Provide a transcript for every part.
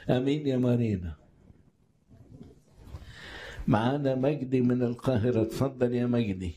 امين يا مارينا معانا مجدي من القاهرة اتفضل يا مجدي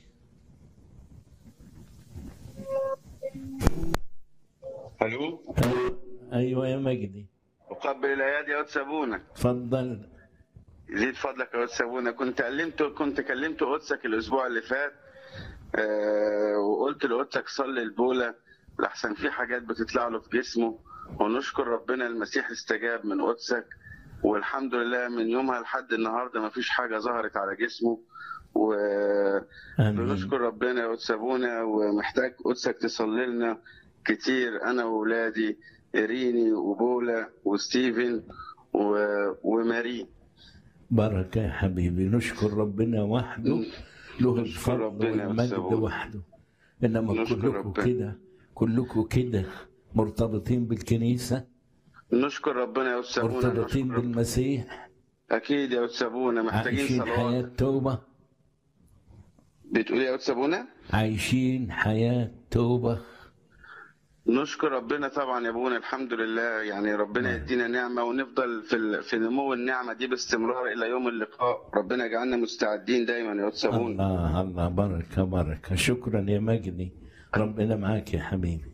الو ايوه يا مجدي اقبل الايادي يا قدس ابونا اتفضل زيد فضلك يا قدس ابونا كنت كلمت كنت كلمت قدسك الاسبوع اللي فات آه وقلت لقدسك صلي البوله لحسن في حاجات بتطلع له في جسمه ونشكر ربنا المسيح استجاب من قدسك والحمد لله من يومها لحد النهارده ما فيش حاجه ظهرت على جسمه و امين بنشكر ربنا يا قدس ابونا ومحتاج قدسك تصلي لنا كتير انا واولادي إريني وبولا وستيفن و... وماري بركة يا حبيبي نشكر ربنا وحده له نشكر الفضل ربنا والمجد والثواب. وحده انما نشكر كلكم ربنا. كده كلكم كده مرتبطين بالكنيسة نشكر ربنا يا قدس ابونا مرتبطين نشكر ربنا. بالمسيح اكيد يا قدس ابونا محتاجين عايشين حياة صلوات توبة بتقول يا قدس ابونا عايشين حياة توبة نشكر ربنا طبعا يا ابونا الحمد لله يعني ربنا نعم. يدينا نعمه ونفضل في ال... في نمو النعمه دي باستمرار الى يوم اللقاء ربنا يجعلنا مستعدين دايما يا قدس ابونا الله الله بركة بركة شكرا يا مجدي ربنا معاك يا حبيبي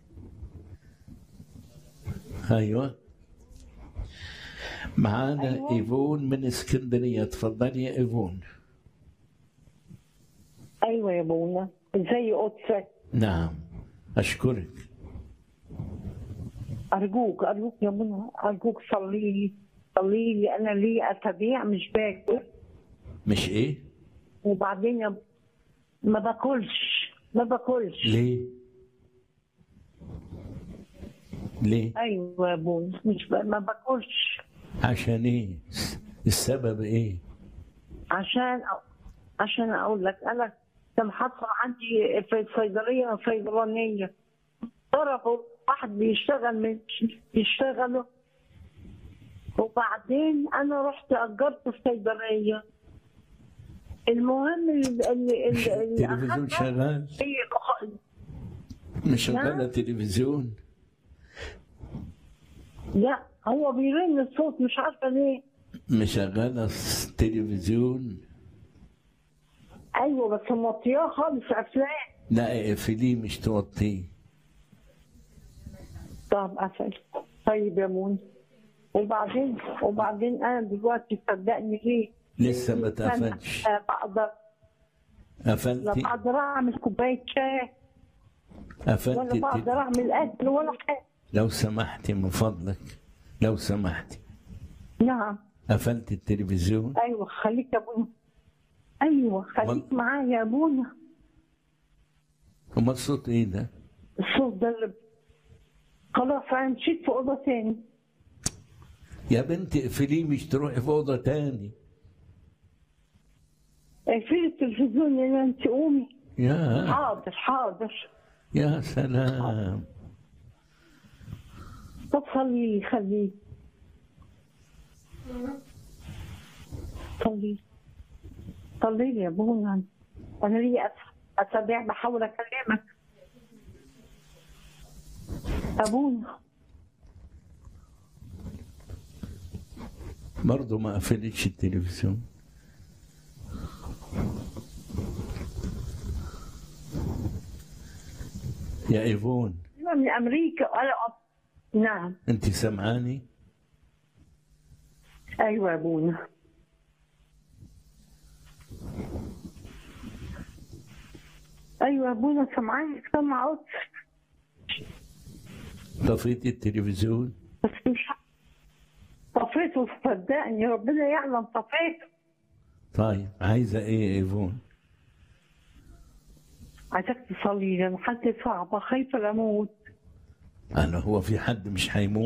ايوه معانا أيوة. ايفون من اسكندريه اتفضلي يا ايفون ايوه يا بونا ازاي قدسك نعم اشكرك ارجوك ارجوك يا بونا ارجوك صلي لي صلي لي انا لي اسابيع مش باكل مش ايه وبعدين يا ما باكلش ما باكلش ليه ليه ايوه يا بونا مش ب... ما باكلش عشان ايه السبب ايه عشان عشان اقول لك انا كان حاصل عندي في الصيدليه صيدلانيه ضربوا واحد بيشتغل من بيشتغلوا وبعدين انا رحت اجرت الصيدليه المهم ال- ال- مش ال- اللي التلفزيون أخدته شغال هي بخ- مش نعم. شغاله تلفزيون لا هو بيرن الصوت مش عارفه ليه مشغله التلفزيون ايوه بس موطياه خالص افلام لا اقفليه مش توطيه طب قفل طيب يا مون وبعدين وبعدين انا دلوقتي صدقني ليه؟ لسه ما أنا اتقفلش لا بقدر لا قفلتي بقدر اعمل كوبايه شاي ولا قفلتي بقدر التل- اعمل اكل ولا حاجه لو سمحتي من فضلك لو سمحتي نعم قفلت التلفزيون ايوه خليك يا ابونا ايوه خليك معايا يا ابونا هما الصوت ايه ده الصوت ده اللي خلاص انا مشيت في اوضه تاني يا بنتي اقفليه مش تروحي في اوضه تاني اقفلي التلفزيون يا انت قومي يا حاضر حاضر يا سلام طب خليه خليه صلي صلي لي يا ابونا انا لي أس- اسابيع بحاول اكلمك ابونا برضه ما قفلتش التلفزيون يا ايفون انا من امريكا انا نعم انت سمعاني ايوه يا ابونا ايوه يا ابونا سامعاك سامعه قدس طفيتي التلفزيون بس مش طفيته صدقني ربنا يعلم طفيته طيب عايزه ايه يا ايفون عايزك تصلي لي انا حالتي صعبه خايفه اموت انا هو في حد مش هيموت